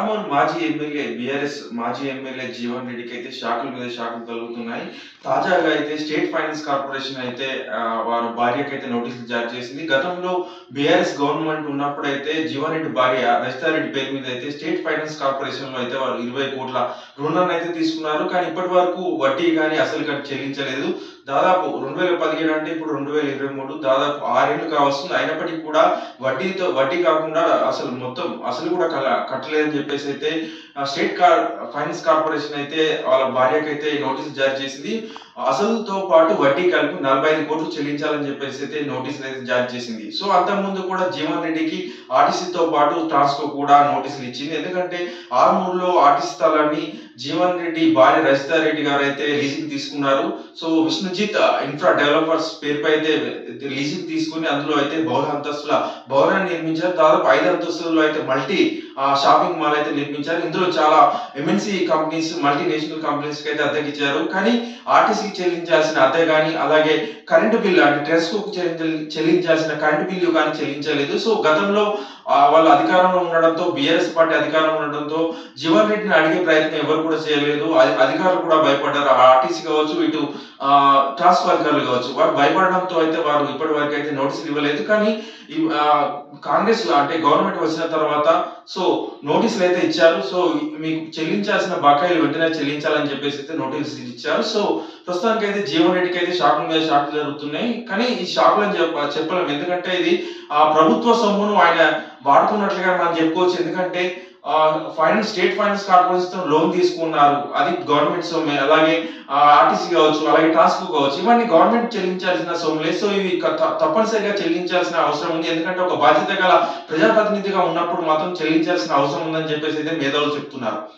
ఆర్మూర్ మాజీ MLA BRS మాజీ MLA Jeevan రెడ్డికి అయితే షాకుల మీద షాకులు కలుగుతున్నాయి తాజాగా అయితే స్టేట్ ఫైనాన్స్ కార్పొరేషన్ అయితే ఆ, వారి భార్యకి అయితే నోటీసులు జారీ చేసింది గతంలో బీఆర్ఎస్ గవర్నమెంట్ ఉన్నప్పుడైతే జీవన్ రెడ్డి భార్య రజితారెడ్డి పేరు మీద అయితే స్టేట్ ఫైనాన్స్ కార్పొరేషన్ లో అయితే వారు ఇరవై కోట్ల రుణాన్ని అయితే తీసుకున్నారు కానీ ఇప్పటి వరకు వడ్డీ కానీ అసలు కానీ చెల్లించలేదు దాదాపు రెండు వేల పదిహేడు అంటే ఇప్పుడు రెండు వేల ఇరవై మూడు దాదాపు ఆరేళ్లు కావస్తుంది అయినప్పటికీ కూడా వడ్డీతో వడ్డీ కాకుండా అసలు మొత్తం అసలు కూడా కల- కట్టలేదని చెప్పేసి అయితే ఆ, స్టేట్ కార్ ఫైనాన్స్ కార్పొరేషన్ అయితే వాళ్ళ భార్యకి అయితే నోటీస్ జారీ చేసింది అసలుతో పాటు వడ్డీ కలిపి నలభై ఐదు కోట్లు చెల్లించాలని చెప్పేసి అయితే నోటీసులు అయితే జారీ చేసింది సో అంతకుముందు కూడా జీవన్ రెడ్డికి ఆర్టీసీతో పాటు ట్రాన్స్కో కూడా నోటీసులు ఇచ్చింది ఎందుకంటే ఆర్మూర్లో ఆర్టీసీ స్థలాన్ని జీవన్ రెడ్డి భార్య రజితా రెడ్డి గారు అయితే లీజింగ్ తీసుకున్నారు సో విష్ణుజిత్ ఇన్ఫ్రా డెవలపర్స్ పేరుపై అయితే లీజింగ్ తీసుకుని అందులో అయితే బహుళ అంతస్తుల భవనాన్ని నిర్మించారు దాదాపు ఐదు అంతస్తుల్లో అయితే మల్టీ షాపింగ్ మాల్ అయితే నిర్మించారు ఇందులో చాలా ఎంఎన్సి కంపెనీస్ మల్టీనేషనల్ కంపెనీస్ కి అయితే అద్దెకి ఇచ్చారు కానీ ఆర్టీసీకి చెల్లించాల్సిన అద్దె కానీ అలాగే కరెంటు బిల్లు అంటే ట్రెస్కోకు చెల్లించాల్సిన కరెంటు బిల్లు కానీ చెల్లించలేదు సో గతంలో ఆ, వాళ్ళ అధికారంలో ఉండడంతో బీఆర్ఎస్ పార్టీ అధికారంలో ఉండడంతో జీవన్ రెడ్డిని అడిగే ప్రయత్నం ఎవరు కూడా చేయలేదు అధి- అధికారులు కూడా భయపడ్డారు ఆర్టీసీ కావచ్చు ఇటు ట్రాన్స్ఫర్ అధికారులు కావచ్చు వారు భయపడడంతో అయితే వారు ఇప్పటి వరకు అయితే నోటీసులు ఇవ్వలేదు కానీ ఈ, ఆ, కాంగ్రెస్ అంటే గవర్నమెంట్ వచ్చిన తర్వాత సో నోటీసులు అయితే ఇచ్చారు సో మీకు చెల్లించాల్సిన బకాయిలు వెంటనే చెల్లించాలని చెప్పేసి అయితే నోటీసులు ఇచ్చారు సో ప్రస్తుతానికి అయితే జీవన్ రెడ్డికి అయితే షాకుల మీద షాకులు జరుగుతున్నాయి కానీ ఈ షాకులు అని చెప్ప చెప్పలేము ఎందుకంటే ఇది ఆ ప్రభుత్వ సొమ్మును ఆయన వాడుకున్నట్లుగా మనం చెప్పుకోవచ్చు ఎందుకంటే finance state finance corporation loan తీసుకున్నారు అది గవర్నమెంట్ సొమ్మే అలాగే ఆర్టీసీ కావచ్చు అలాగే ట్రాన్స్కో కావచ్చు ఇవన్నీ గవర్నమెంట్ చెల్లించాల్సిన సొమ్ములే సో ఇవి క- త- తప్పనిసరిగా చెల్లించాల్సిన అవసరం ఉంది ఎందుకంటే ఒక బాధ్యత గల ప్రజాప్రతినిధిగా ఉన్నప్పుడు మాత్రం చెల్లించాల్సిన అవసరం ఉందని చెప్పేసి అయితే మేధావులు చెప్తున్నారు